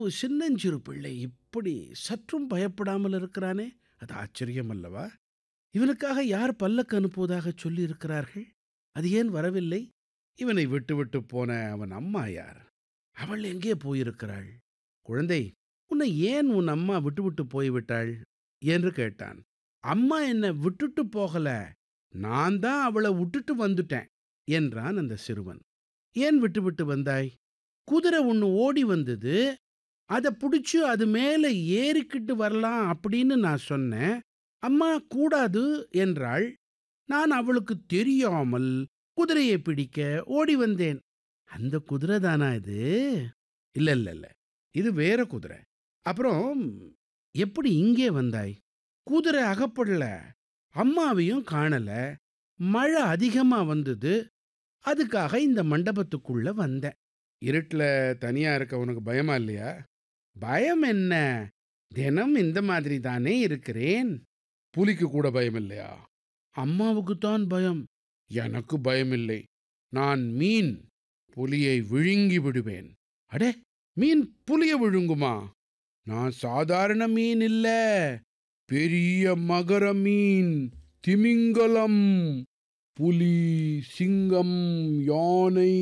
ஒரு சின்னஞ்சிறு பிள்ளை இப்படி சற்றும் பயப்படாமல் இருக்கிறானே அது ஆச்சரியம் அல்லவா இவனுக்காக யார் பல்லக்கு அனுப்புவதாக சொல்லியிருக்கிறார்கள் அது ஏன் வரவில்லை இவனை விட்டுவிட்டு போன அவன் அம்மா யார் அவள் எங்கே போயிருக்கிறாள் குழந்தை உன்னை ஏன் உன் அம்மா விட்டுவிட்டு போய்விட்டாள் என்று கேட்டான் அம்மா என்னை விட்டுட்டு போகல நான் தான் அவளை விட்டுட்டு வந்துட்டேன் என்றான் அந்த சிறுவன் ஏன் விட்டுவிட்டு வந்தாய் குதிரை ஒன்று ஓடி வந்தது அதை பிடிச்சு அது மேலே ஏறிக்கிட்டு வரலாம் அப்படின்னு நான் சொன்னேன் அம்மா கூடாது என்றாள் நான் அவளுக்கு தெரியாமல் குதிரையை பிடிக்க ஓடி வந்தேன் அந்த குதிரை தானா இது இல்ல இல்ல இல்ல இது வேற குதிரை அப்புறம் எப்படி இங்கே வந்தாய் குதிரை அகப்படல அம்மாவையும் காணல மழை அதிகமா வந்தது அதுக்காக இந்த மண்டபத்துக்குள்ள வந்தேன் இருட்டில் தனியா இருக்க உனக்கு பயமா இல்லையா பயம் என்ன தினம் இந்த மாதிரி தானே இருக்கிறேன் புலிக்கு கூட பயம் இல்லையா அம்மாவுக்கு தான் பயம் எனக்கு பயமில்லை நான் மீன் புலியை விழுங்கி விடுவேன் அடே மீன் புலிய விழுங்குமா நான் சாதாரண மீன் இல்ல பெரிய மகர மீன் திமிங்கலம் புலி சிங்கம் யானை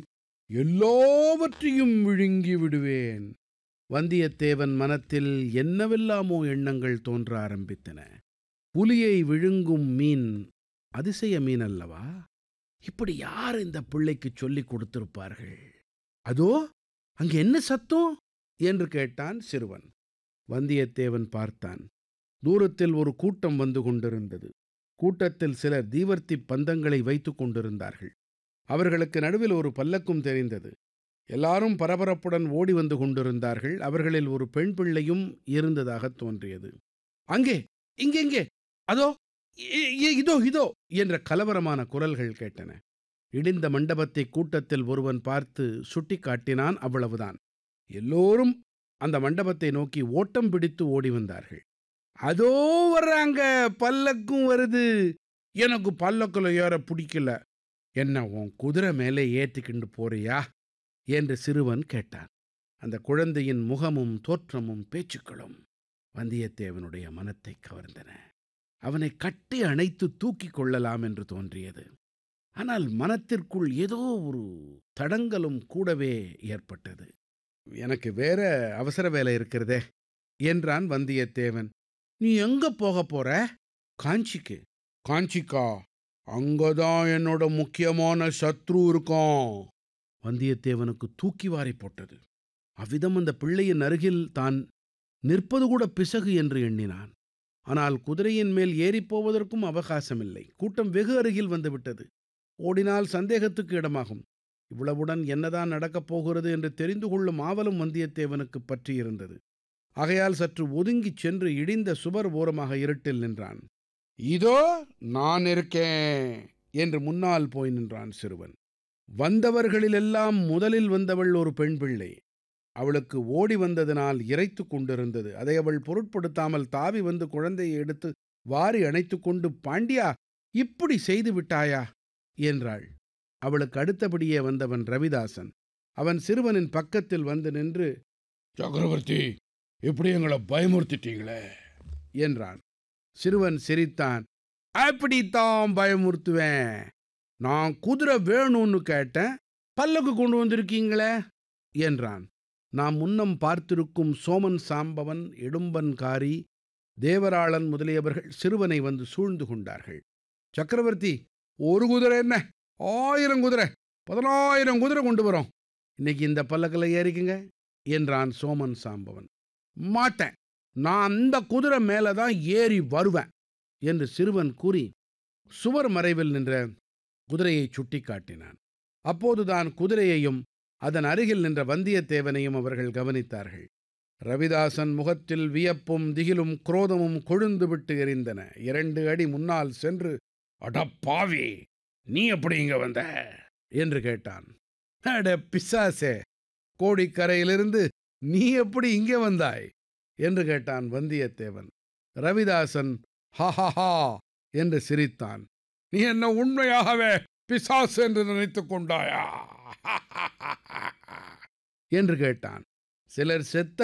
எல்லாவற்றையும் விழுங்கி விடுவேன் வந்தியத்தேவன் மனத்தில் என்னவெல்லாமோ எண்ணங்கள் தோன்ற ஆரம்பித்தன புலியை விழுங்கும் மீன் அதிசய மீன் அல்லவா இப்படி யார் இந்த பிள்ளைக்கு சொல்லிக் கொடுத்திருப்பார்கள் அதோ அங்கே என்ன சத்தம் என்று கேட்டான் சிறுவன் வந்தியத்தேவன் பார்த்தான் தூரத்தில் ஒரு கூட்டம் வந்து கொண்டிருந்தது கூட்டத்தில் சிலர் தீவர்த்தி பந்தங்களை வைத்துக் கொண்டிருந்தார்கள் அவர்களுக்கு நடுவில் ஒரு பல்லக்கும் தெரிந்தது எல்லாரும் பரபரப்புடன் ஓடி வந்து கொண்டிருந்தார்கள் அவர்களில் ஒரு பெண் பிள்ளையும் இருந்ததாக தோன்றியது அங்கே இங்கெங்கே அதோ இ- இ- இதோ இதோ என்ற கலவரமான குரல்கள் கேட்டன இடிந்த மண்டபத்தை கூட்டத்தில் ஒருவன் பார்த்து சுட்டிக் காட்டினான் அவ்வளவுதான் எல்லோரும் அந்த மண்டபத்தை நோக்கி ஓட்டம் பிடித்து ஓடி வந்தார்கள் அதோ வர்றாங்க பல்லக்கும் வருது எனக்கு பல்லக்குல ஏற பிடிக்கல என்ன உன் குதிரை மேலே ஏற்றிக்கிண்டு போறியா என்று சிறுவன் கேட்டான் அந்த குழந்தையின் முகமும் தோற்றமும் பேச்சுக்களும் வந்தியத்தேவனுடைய மனத்தை கவர்ந்தன அவனை கட்டி அணைத்து தூக்கிக் கொள்ளலாம் என்று தோன்றியது ஆனால் மனத்திற்குள் ஏதோ ஒரு தடங்கலும் கூடவே ஏற்பட்டது எனக்கு வேற அவசர வேலை இருக்கிறதே என்றான் வந்தியத்தேவன் நீ எங்க போக போற காஞ்சிக்கு காஞ்சிக்கா அங்கதான் என்னோட முக்கியமான சத்ரு இருக்கான் வந்தியத்தேவனுக்கு தூக்கி வாரி போட்டது அவ்விதம் அந்த பிள்ளையின் அருகில் தான் நிற்பது கூட பிசகு என்று எண்ணினான் ஆனால் குதிரையின் மேல் ஏறிப் போவதற்கும் அவகாசமில்லை கூட்டம் வெகு அருகில் வந்துவிட்டது ஓடினால் சந்தேகத்துக்கு இடமாகும் இவ்வளவுடன் என்னதான் நடக்கப் போகிறது என்று தெரிந்து கொள்ளும் ஆவலும் வந்தியத்தேவனுக்கு பற்றியிருந்தது ஆகையால் சற்று ஒதுங்கிச் சென்று இடிந்த சுவர் ஓரமாக இருட்டில் நின்றான் இதோ நான் இருக்கேன் என்று முன்னால் போய் நின்றான் சிறுவன் வந்தவர்களிலெல்லாம் முதலில் வந்தவள் ஒரு பெண் பிள்ளை அவளுக்கு ஓடி வந்ததினால் இறைத்துக் கொண்டிருந்தது அதை அவள் பொருட்படுத்தாமல் தாவி வந்து குழந்தையை எடுத்து வாரி அணைத்துக் கொண்டு பாண்டியா இப்படி செய்து விட்டாயா என்றாள் அவளுக்கு அடுத்தபடியே வந்தவன் ரவிதாசன் அவன் சிறுவனின் பக்கத்தில் வந்து நின்று சக்கரவர்த்தி இப்படி எங்களை பயமுறுத்திட்டீங்களே என்றான் சிறுவன் சிரித்தான் அப்படித்தான் பயமுறுத்துவேன் நான் குதிரை வேணும்னு கேட்டேன் பல்லக்கு கொண்டு வந்திருக்கீங்களே என்றான் நாம் முன்னம் பார்த்திருக்கும் சோமன் சாம்பவன் இடும்பன்காரி தேவராளன் முதலியவர்கள் சிறுவனை வந்து சூழ்ந்து கொண்டார்கள் சக்கரவர்த்தி ஒரு குதிரை என்ன ஆயிரம் குதிரை பதினாயிரம் குதிரை கொண்டு வரோம் இன்னைக்கு இந்த பல்லக்கில் ஏறிக்குங்க என்றான் சோமன் சாம்பவன் மாட்டேன் நான் அந்த குதிரை மேலே தான் ஏறி வருவேன் என்று சிறுவன் கூறி சுவர் மறைவில் நின்ற குதிரையை சுட்டிக்காட்டினான் அப்போதுதான் குதிரையையும் அதன் அருகில் நின்ற வந்தியத்தேவனையும் அவர்கள் கவனித்தார்கள் ரவிதாசன் முகத்தில் வியப்பும் திகிலும் குரோதமும் கொழுந்து விட்டு எரிந்தன இரண்டு அடி முன்னால் சென்று அடப்பாவி நீ எப்படி இங்க வந்த என்று கேட்டான் அட பிசாசே கோடிக்கரையிலிருந்து நீ எப்படி இங்கே வந்தாய் என்று கேட்டான் வந்தியத்தேவன் ரவிதாசன் ஹஹஹா என்று சிரித்தான் நீ என்ன உண்மையாகவே பிசாசு என்று நினைத்துக் கொண்டாயா என்று கேட்டான் சிலர் செத்த